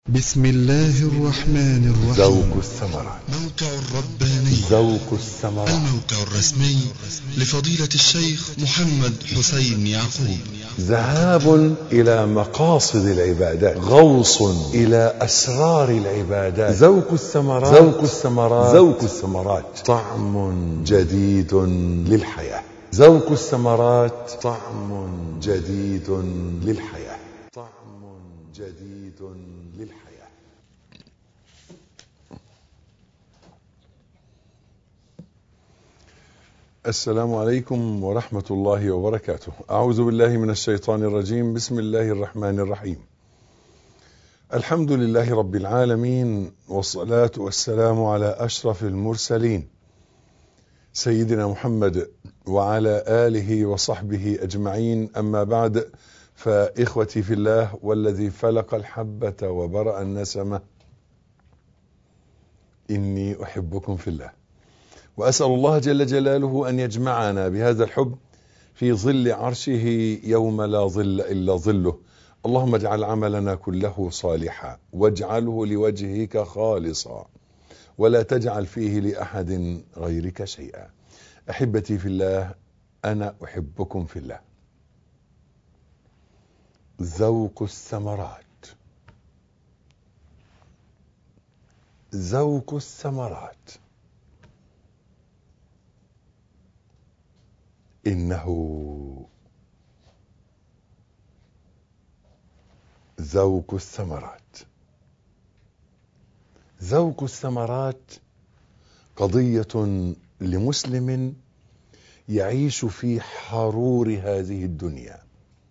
بسم الله الرحمن الرحيم ذوق الثمرات موقع الرباني ذوق الثمرات الموقع الرسمي لفضيلة الشيخ محمد حسين يعقوب ذهاب إلى مقاصد العبادات غوص إلى أسرار العبادات ذوق الثمرات ذوق الثمرات ذوق الثمرات طعم جديد للحياة ذوق الثمرات طعم جديد للحياة طعم جديد للحياة السلام عليكم ورحمة الله وبركاته أعوذ بالله من الشيطان الرجيم بسم الله الرحمن الرحيم الحمد لله رب العالمين والصلاة والسلام على أشرف المرسلين سيدنا محمد وعلى آله وصحبه أجمعين أما بعد فإخوتي في الله والذي فلق الحبة وبرأ النسمة إني أحبكم في الله وأسأل الله جل جلاله أن يجمعنا بهذا الحب في ظل عرشه يوم لا ظل إلا ظله اللهم اجعل عملنا كله صالحا واجعله لوجهك خالصا ولا تجعل فيه لأحد غيرك شيئا أحبتي في الله أنا أحبكم في الله ذوق الثمرات ذوق الثمرات إنه ذوق الثمرات ذوق الثمرات قضية لمسلم يعيش في حرور هذه الدنيا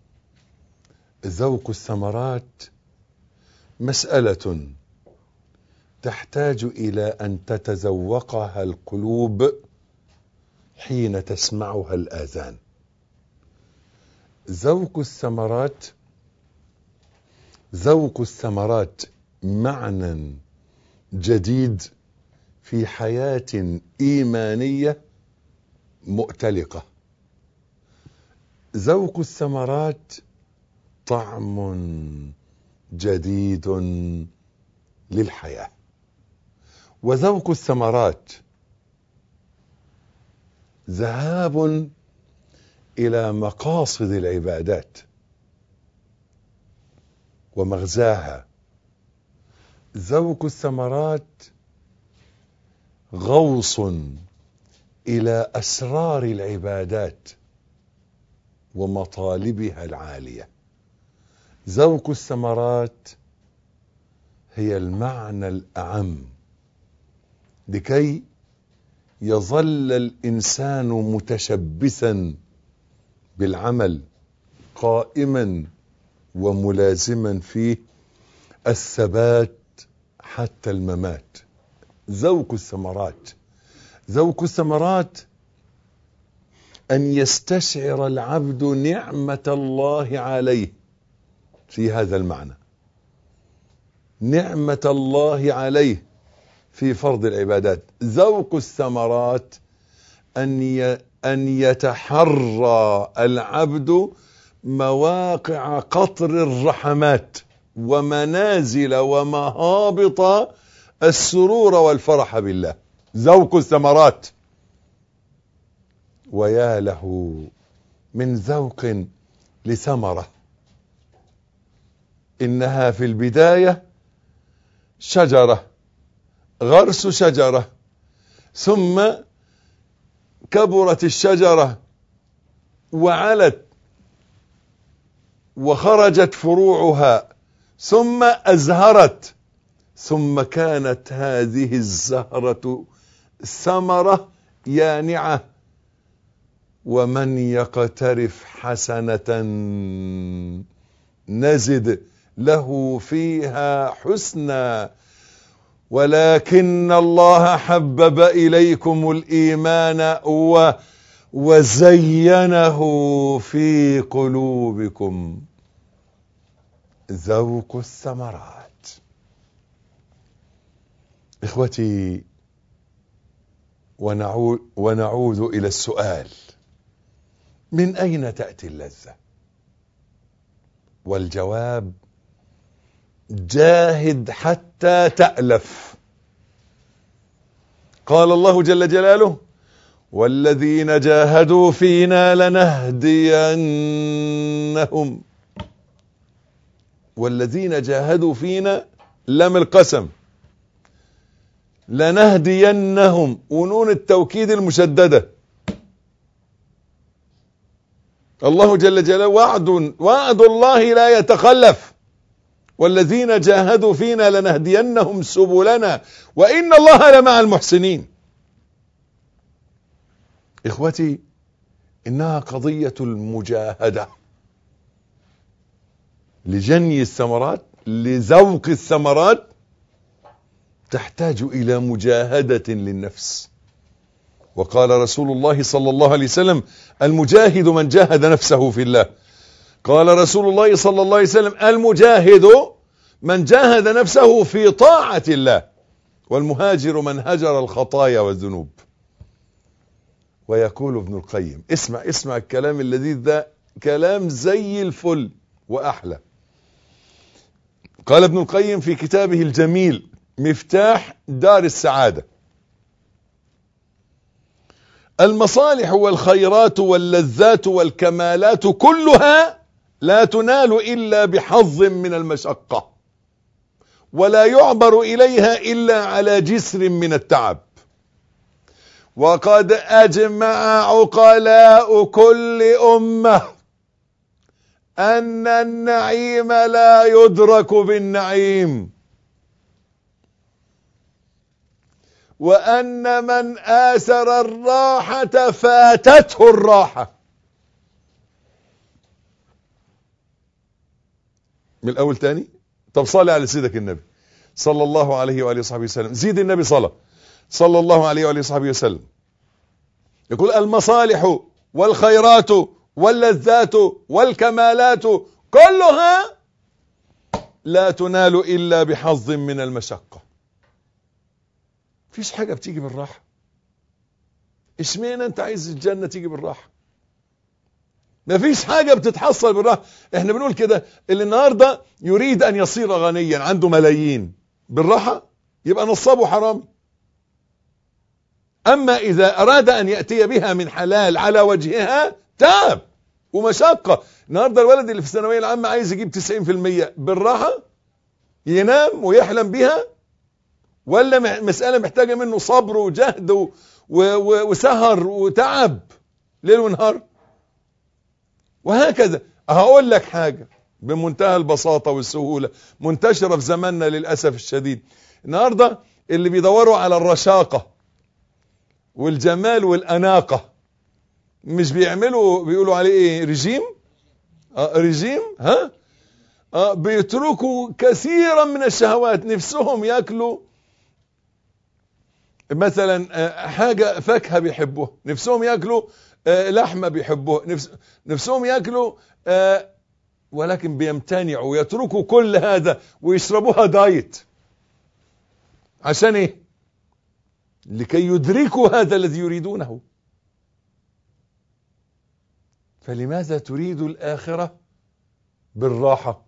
ذوق الثمرات مسألة تحتاج إلى أن تتذوقها القلوب حين تسمعها الآذان ذوق الثمرات ذوق الثمرات معنى جديد في حياة إيمانية مؤتلقة ذوق الثمرات طعم جديد للحياة وذوق الثمرات ذهاب الى مقاصد العبادات ومغزاها ذوق الثمرات غوص الى اسرار العبادات ومطالبها العاليه ذوق الثمرات هي المعنى الاعم لكي يظل الانسان متشبثا بالعمل قائما وملازما فيه الثبات حتى الممات ذوق الثمرات ذوق الثمرات ان يستشعر العبد نعمه الله عليه في هذا المعنى نعمه الله عليه في فرض العبادات ذوق الثمرات أن أن يتحرى العبد مواقع قطر الرحمات ومنازل ومهابط السرور والفرح بالله ذوق الثمرات ويا له من ذوق لثمرة إنها في البداية شجرة غرس شجرة ثم كبرت الشجرة وعلت وخرجت فروعها ثم أزهرت ثم كانت هذه الزهرة ثمرة يانعة ومن يقترف حسنة نزد له فيها حسنا ولكن الله حبب اليكم الايمان و وزينه في قلوبكم ذوق الثمرات اخوتي ونعود, ونعود الى السؤال من اين تاتي اللذه والجواب جاهد حتى تألف قال الله جل جلاله والذين جاهدوا فينا لنهدينهم والذين جاهدوا فينا لم القسم لنهدينهم ونون التوكيد المشددة الله جل جلاله وعد وعد الله لا يتخلف والذين جاهدوا فينا لنهدينهم سبلنا وإن الله لمع المحسنين إخوتي إنها قضية المجاهدة لجني الثمرات لذوق الثمرات تحتاج إلى مجاهدة للنفس وقال رسول الله صلى الله عليه وسلم المجاهد من جاهد نفسه في الله قال رسول الله صلى الله عليه وسلم المجاهد من جاهد نفسه في طاعة الله والمهاجر من هجر الخطايا والذنوب ويقول ابن القيم اسمع اسمع الكلام اللذيذ ده كلام زي الفل وأحلى قال ابن القيم في كتابه الجميل مفتاح دار السعادة المصالح والخيرات واللذات والكمالات كلها لا تنال إلا بحظ من المشقة ولا يعبر إليها إلا على جسر من التعب وقد أجمع عقلاء كل أمة أن النعيم لا يدرك بالنعيم وأن من آثر الراحة فاتته الراحة من الأول تاني طب صلي على سيدك النبي صلى الله عليه وآله وصحبه وسلم زيد النبي صلى صلى الله عليه وآله وصحبه وسلم يقول المصالح والخيرات واللذات والكمالات كلها لا تنال إلا بحظ من المشقة فيش حاجة بتيجي بالراحة اشمعنى انت عايز الجنة تيجي بالراحة مفيش حاجة بتتحصل بالراحة احنا بنقول كده اللي النهاردة يريد ان يصير غنيا عنده ملايين بالراحة يبقى نصاب حرامي اما اذا اراد ان يأتي بها من حلال على وجهها تاب ومشقة النهاردة الولد اللي في الثانوية العامة عايز يجيب 90% بالراحة ينام ويحلم بها ولا مسألة محتاجة منه صبر وجهد و... و... وسهر وتعب ليل ونهار وهكذا هقول لك حاجة بمنتهى البساطة والسهولة منتشرة في زماننا للأسف الشديد النهاردة اللي بيدوروا على الرشاقة والجمال والأناقة مش بيعملوا بيقولوا عليه ايه رجيم آه رجيم ها آه بيتركوا كثيرا من الشهوات نفسهم ياكلوا مثلا آه حاجة فاكهة بيحبوها نفسهم ياكلوا آه لحمة بيحبوها نفس نفسهم ياكلوا آه ولكن بيمتنعوا ويتركوا كل هذا ويشربوها دايت عشان ايه لكي يدركوا هذا الذي يريدونه فلماذا تريد الآخرة بالراحة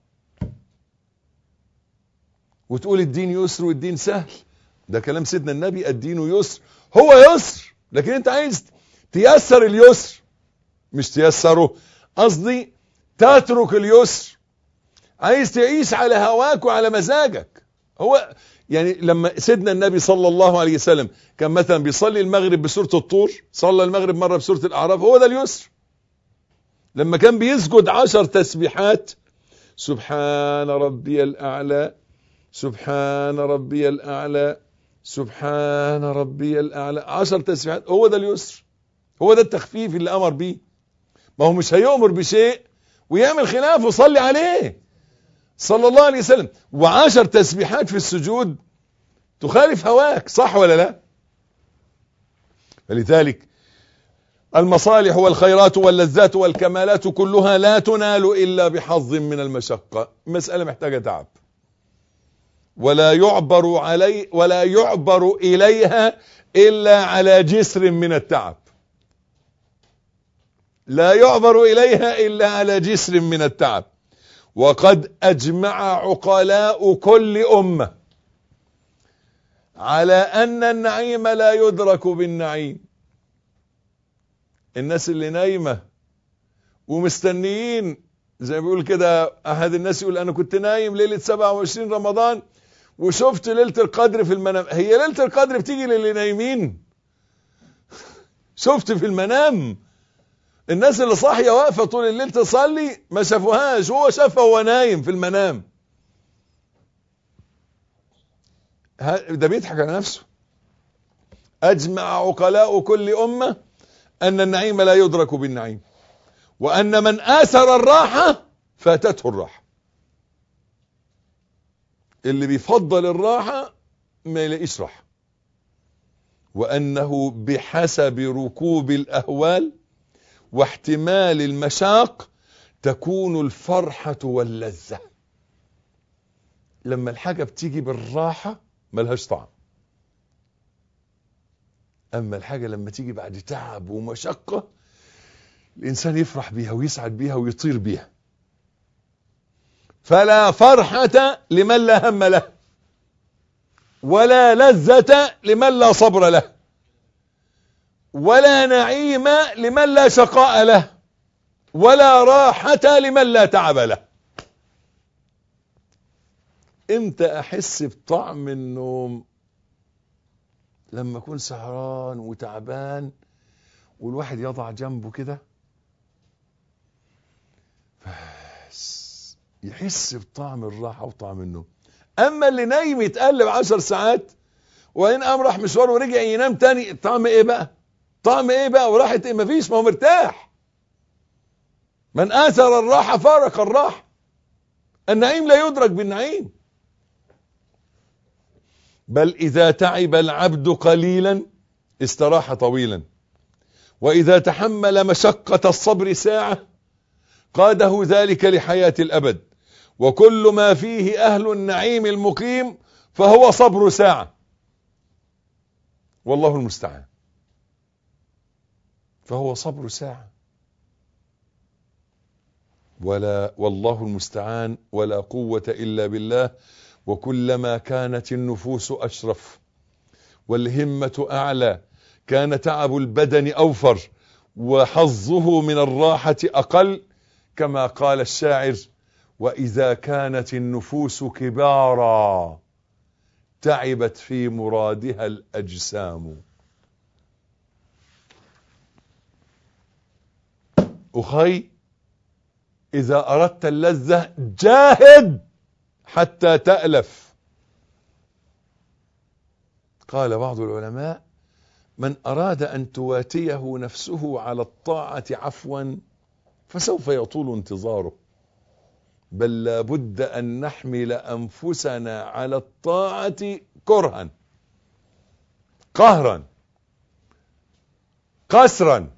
وتقول الدين يسر والدين سهل ده كلام سيدنا النبي الدين يسر هو يسر لكن انت عايز تيسر اليسر مش تيسره قصدي تترك اليسر عايز تعيش على هواك وعلى مزاجك هو يعني لما سيدنا النبي صلى الله عليه وسلم كان مثلا بيصلي المغرب بسورة الطور صلى المغرب مرة بسورة الأعراف هو ده اليسر لما كان بيسجد عشر تسبيحات سبحان ربي الأعلى سبحان ربي الأعلى سبحان ربي الأعلى عشر تسبيحات هو ده اليسر هو ده التخفيف اللي أمر بيه ما هو مش هيؤمر بشيء ويعمل خلاف وصلي عليه صلى الله عليه وسلم وعشر تسبيحات في السجود تخالف هواك صح ولا لا فلذلك المصالح والخيرات واللذات والكمالات كلها لا تنال إلا بحظ من المشقة مسألة محتاجة تعب ولا يعبر علي ولا يعبر إليها إلا على جسر من التعب لا يعبر إليها إلا على جسر من التعب وقد أجمع عقلاء كل أمة على أن النعيم لا يدرك بالنعيم الناس اللي نايمة ومستنيين زي ما بيقول كده أحد الناس يقول أنا كنت نايم ليلة 27 رمضان وشفت ليلة القدر في المنام هي ليلة القدر بتيجي للي نايمين شفت في المنام الناس اللي صاحية واقفة طول الليل تصلي ما شافوهاش هو شافها وهو نايم في المنام ده بيضحك على نفسه أجمع عقلاء كل أمة أن النعيم لا يدرك بالنعيم وأن من آثر الراحة فاتته الراحة اللي بيفضل الراحة ما يلاقيش راحة وأنه بحسب ركوب الأهوال واحتمال المشاق تكون الفرحة واللذة لما الحاجة بتيجي بالراحة ملهاش طعم أما الحاجة لما تيجي بعد تعب ومشقة الإنسان يفرح بيها ويسعد بيها ويطير بيها فلا فرحة لمن لا هم له ولا لذة لمن لا صبر له ولا نعيم لمن لا شقاء له ولا راحة لمن لا تعب له امتى احس بطعم النوم لما اكون سهران وتعبان والواحد يضع جنبه كده بس يحس بطعم الراحة وطعم النوم اما اللي نايم يتقلب عشر ساعات وان قام راح مشوار ورجع ينام تاني طعم ايه بقى طعم ايه بقى وراحة ايه مفيش ما هو مرتاح من اثر الراحة فارق الراحة النعيم لا يدرك بالنعيم بل اذا تعب العبد قليلا استراح طويلا واذا تحمل مشقة الصبر ساعة قاده ذلك لحياة الابد وكل ما فيه اهل النعيم المقيم فهو صبر ساعة والله المستعان فهو صبر ساعة ولا والله المستعان ولا قوة إلا بالله وكلما كانت النفوس أشرف والهمة أعلى كان تعب البدن أوفر وحظه من الراحة أقل كما قال الشاعر وإذا كانت النفوس كبارا تعبت في مرادها الأجسام أخي إذا أردت اللذة جاهد حتى تألف قال بعض العلماء من أراد أن تواتيه نفسه على الطاعة عفوا فسوف يطول انتظاره بل لابد أن نحمل أنفسنا على الطاعة كرها قهرا قسرا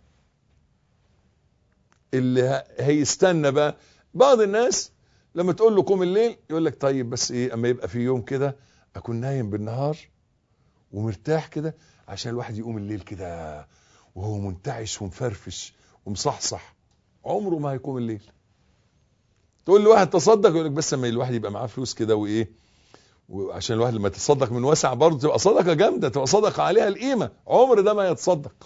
اللي هيستنى بقى بعض الناس لما تقول له قوم الليل يقول لك طيب بس ايه اما يبقى في يوم كده اكون نايم بالنهار ومرتاح كده عشان الواحد يقوم الليل كده وهو منتعش ومفرفش ومصحصح عمره ما هيقوم الليل تقول لواحد تصدق يقول لك بس اما الواحد يبقى معاه فلوس كده وايه وعشان الواحد لما يتصدق من واسع برضه تبقى صدقه جامده تبقى صدقه عليها القيمه عمر ده ما يتصدق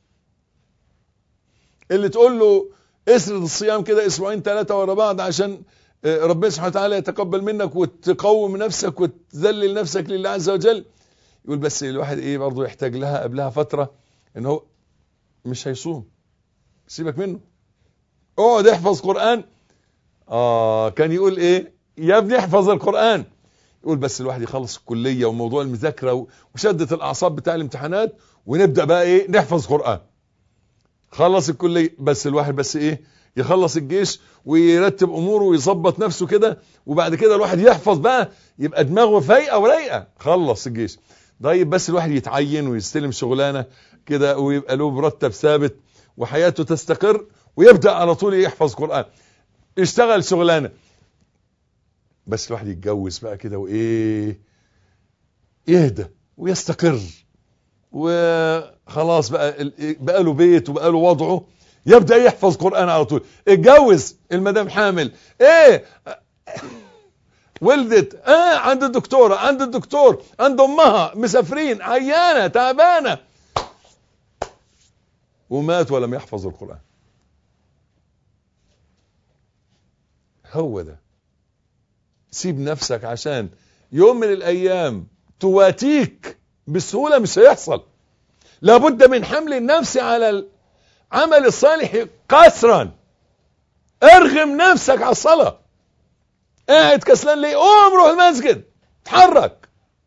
اللي تقول له اسرد الصيام كده اسبوعين ثلاثه ورا بعض عشان ربنا سبحانه وتعالى يتقبل منك وتقوم نفسك وتذلل نفسك لله عز وجل يقول بس الواحد ايه برضه يحتاج لها قبلها فتره ان هو مش هيصوم سيبك منه اقعد احفظ قران اه كان يقول ايه يا ابني احفظ القران يقول بس الواحد يخلص الكليه وموضوع المذاكره وشده الاعصاب بتاع الامتحانات ونبدا بقى ايه نحفظ قران خلص الكليه بس الواحد بس ايه يخلص الجيش ويرتب اموره ويظبط نفسه كده وبعد كده الواحد يحفظ بقى يبقى دماغه فايقه ورايقه خلص الجيش طيب بس الواحد يتعين ويستلم شغلانه كده ويبقى له مرتب ثابت وحياته تستقر ويبدا على طول يحفظ قران يشتغل شغلانه بس الواحد يتجوز بقى كده وايه يهدى ويستقر وخلاص بقى بقى له بيت وبقى له وضعه يبدا يحفظ قران على طول اتجوز المدام حامل ايه ولدت اه عند الدكتوره عند الدكتور عند امها مسافرين عيانه تعبانه ومات ولم يحفظ القران هو ده سيب نفسك عشان يوم من الايام تواتيك بسهوله مش هيحصل لابد من حمل النفس على العمل الصالح قسرا ارغم نفسك على الصلاه قاعد كسلان ليه قوم روح المسجد اتحرك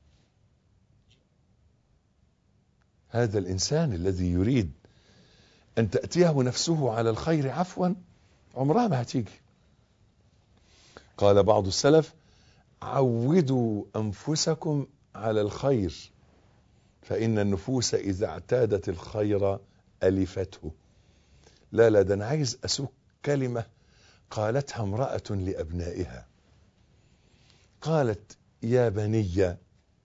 هذا الانسان الذي يريد ان تاتيه نفسه على الخير عفوا عمرها ما هتيجي قال بعض السلف عودوا انفسكم على الخير فان النفوس اذا اعتادت الخير الفته لا لا ده انا عايز اسوق كلمه قالتها امراه لابنائها قالت يا بني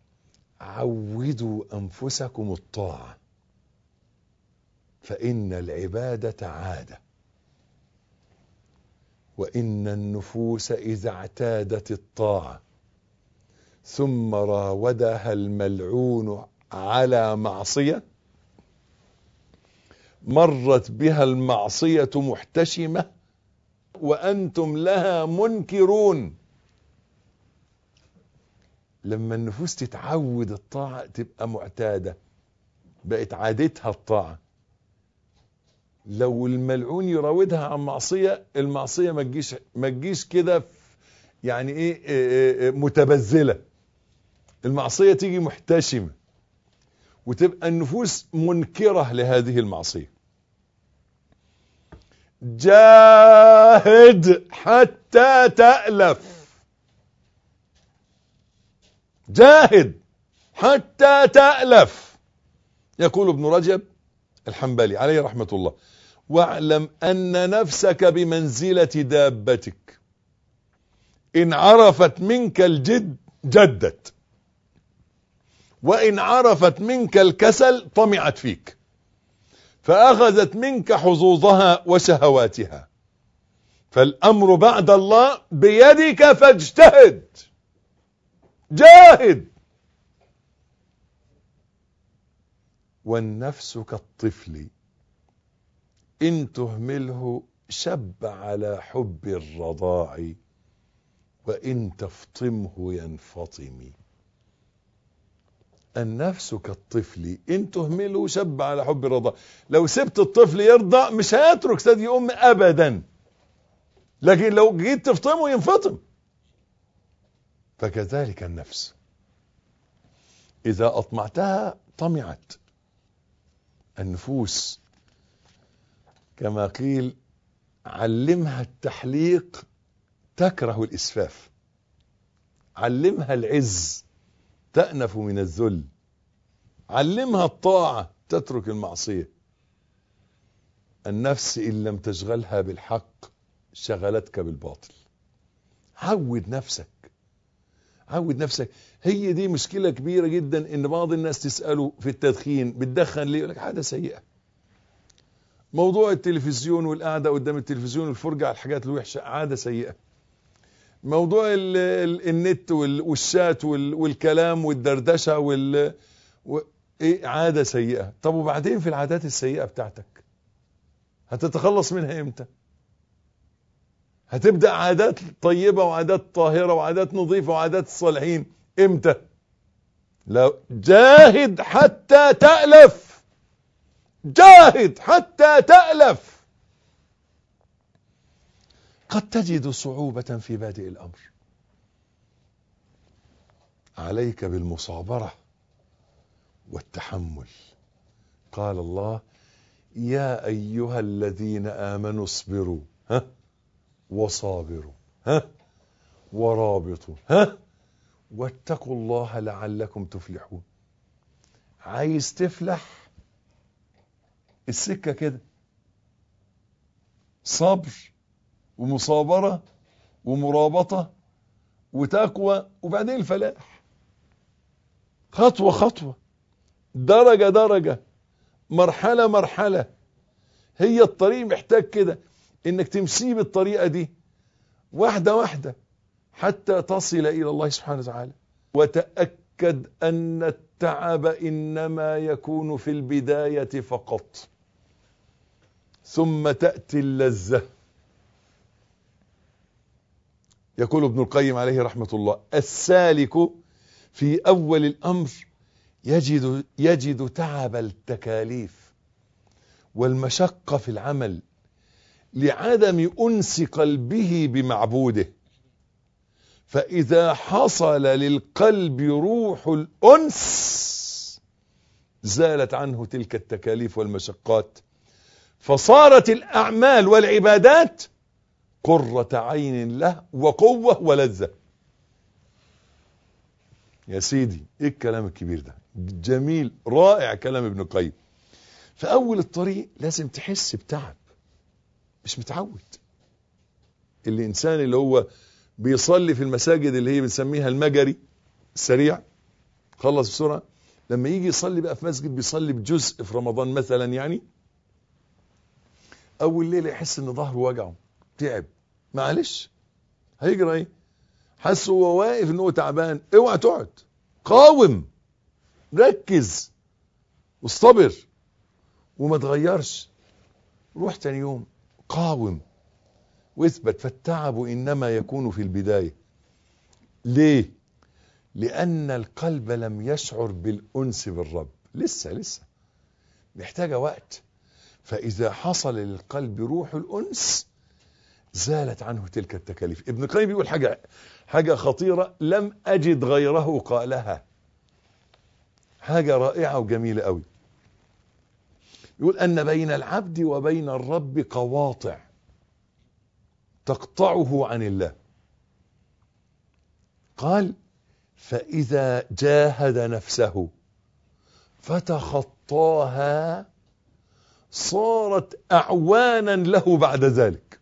عودوا انفسكم الطاعه فان العباده عاده وان النفوس اذا اعتادت الطاعه ثم راودها الملعون على معصيه مرت بها المعصيه محتشمه وانتم لها منكرون لما النفوس تتعود الطاعه تبقى معتاده بقت عادتها الطاعه لو الملعون يراودها عن معصيه المعصيه ما تجيش ما تجيش كده يعني ايه, إيه, إيه متبذله المعصيه تيجي محتشمه وتبقى النفوس منكره لهذه المعصيه جاهد حتى تألف جاهد حتى تألف يقول ابن رجب الحنبلي عليه رحمة الله واعلم أن نفسك بمنزلة دابتك إن عرفت منك الجد جدت وإن عرفت منك الكسل طمعت فيك فأخذت منك حظوظها وشهواتها فالأمر بعد الله بيدك فاجتهد جاهد والنفس كالطفل إن تهمله شب على حب الرضاع وإن تفطمه ينفطم النفس كالطفل إن تهمله شب على حب الرضاع لو سبت الطفل يرضع مش هيترك ثدي أم أبدا لكن لو جيت تفطمه ينفطم فكذلك النفس إذا أطمعتها طمعت النفوس كما قيل علمها التحليق تكره الإسفاف علمها العز تأنف من الذل علمها الطاعة تترك المعصية النفس إن لم تشغلها بالحق شغلتك بالباطل عود نفسك عود نفسك هي دي مشكلة كبيرة جدا ان بعض الناس تسأله في التدخين بتدخن ليه يقول لك عادة سيئة موضوع التلفزيون والقعدة قدام التلفزيون والفرجة على الحاجات الوحشة عادة سيئة موضوع ال ال النت وال والشات وال والكلام والدردشة وال و... ايه عادة سيئة طب وبعدين في العادات السيئة بتاعتك هتتخلص منها امتى هتبدأ عادات طيبة وعادات طاهرة وعادات نظيفة وعادات الصالحين امتى لو جاهد حتى تألف جاهد حتى تألف قد تجد صعوبة في بادئ الأمر عليك بالمصابرة والتحمل قال الله يا أيها الذين آمنوا اصبروا ها وصابروا ها ورابطوا ها واتقوا الله لعلكم تفلحون عايز تفلح السكة كده صبر ومصابرة ومرابطة وتقوى وبعدين الفلاح خطوة خطوة درجة درجة مرحلة مرحلة هي الطريق محتاج كده انك تمشي بالطريقة دي واحدة واحدة حتى تصل الى الله سبحانه وتعالى وتأكد ان التعب انما يكون في البداية فقط ثم تأتي اللذة يقول ابن القيم عليه رحمة الله السالك في أول الأمر يجد, يجد تعب التكاليف والمشقة في العمل لعدم أنس قلبه بمعبوده فإذا حصل للقلب روح الأنس زالت عنه تلك التكاليف والمشقات فصارت الأعمال والعبادات قرة عين له وقوة ولذة يا سيدي ايه الكلام الكبير ده جميل رائع كلام ابن القيم في اول الطريق لازم تحس بتعب مش متعود الانسان اللي هو بيصلي في المساجد اللي هي بنسميها المجري السريع خلص بسرعة لما يجي يصلي بقى في مسجد بيصلي بجزء في رمضان مثلا يعني اول ليلة يحس ان ظهره وجعه تعب معلش هيجرى ايه حس هو واقف ان هو تعبان اوعى تقعد قاوم ركز واصطبر وما تغيرش روح تاني يوم قاوم واثبت فالتعب انما يكون في البداية ليه لان القلب لم يشعر بالانس بالرب لسه لسه محتاجة وقت فاذا حصل للقلب روح الانس زالت عنه تلك التكاليف ابن القيم بيقول حاجة حاجة خطيرة لم أجد غيره قالها حاجة رائعة وجميلة قوي يقول أن بين العبد وبين الرب قواطع تقطعه عن الله قال فإذا جاهد نفسه فتخطاها صارت أعوانا له بعد ذلك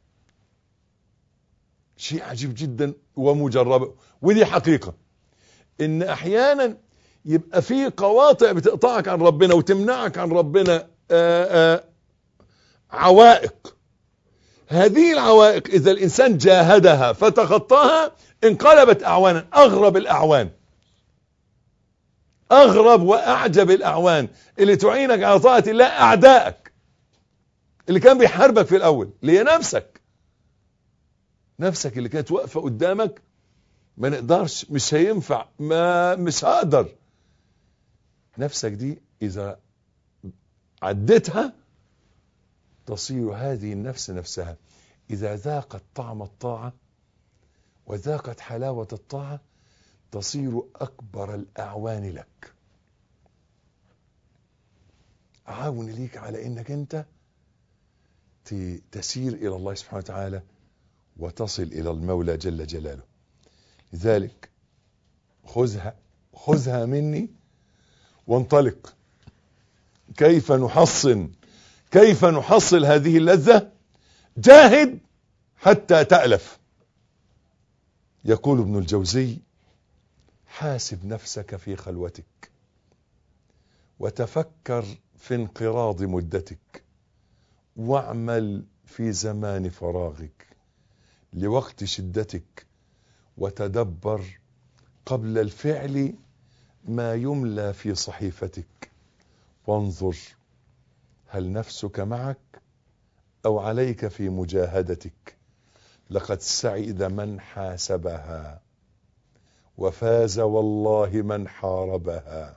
شيء عجيب جدا ومجرب ودي حقيقة ان احيانا يبقى في قواطع بتقطعك عن ربنا وتمنعك عن ربنا آآ آآ عوائق هذه العوائق اذا الانسان جاهدها فتخطاها انقلبت اعوانا اغرب الاعوان اغرب واعجب الاعوان اللي تعينك على طاعة الله اعدائك اللي كان بيحاربك في الاول اللي هي نفسك نفسك اللي كانت واقفة قدامك ما نقدرش مش هينفع ما مش هقدر نفسك دي اذا عدتها تصير هذه النفس نفسها اذا ذاقت طعم الطاعة وذاقت حلاوة الطاعة تصير اكبر الاعوان لك عاون ليك على انك انت تسير الى الله سبحانه وتعالى وتصل الى المولى جل جلاله لذلك خذها خذها مني وانطلق كيف نحصن كيف نحصل هذه اللذة جاهد حتى تألف يقول ابن الجوزي حاسب نفسك في خلوتك وتفكر في انقراض مدتك واعمل في زمان فراغك لوقت شدتك وتدبر قبل الفعل ما يملى في صحيفتك وانظر هل نفسك معك او عليك في مجاهدتك لقد سعد من حاسبها وفاز والله من حاربها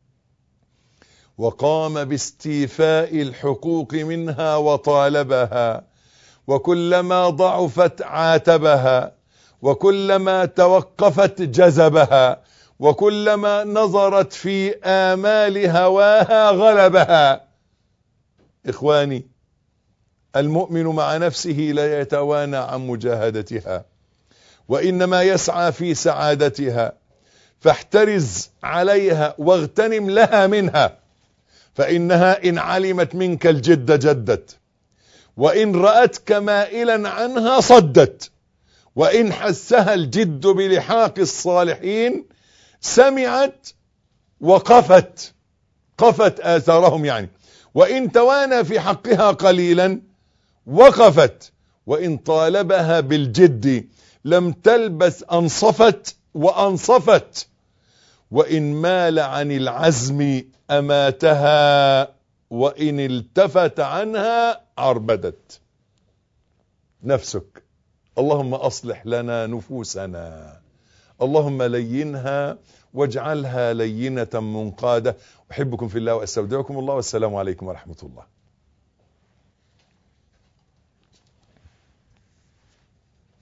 وقام باستيفاء الحقوق منها وطالبها وكلما ضعفت عاتبها وكلما توقفت جذبها وكلما نظرت في آمال هواها غلبها إخواني المؤمن مع نفسه لا يتوانى عن مجاهدتها وإنما يسعى في سعادتها فاحترز عليها واغتنم لها منها فإنها إن علمت منك الجد جدت وإن رأتك مائلا عنها صدت وإن حسها الجد بلحاق الصالحين سمعت وقفت قفت آثارهم يعني وإن توانى في حقها قليلا وقفت وإن طالبها بالجد لم تلبس أنصفت وأنصفت وإن مال عن العزم أماتها وإن التفت عنها عربدت نفسك اللهم أصلح لنا نفوسنا اللهم لينها واجعلها لينة منقادة أحبكم في الله وأستودعكم الله والسلام عليكم ورحمة الله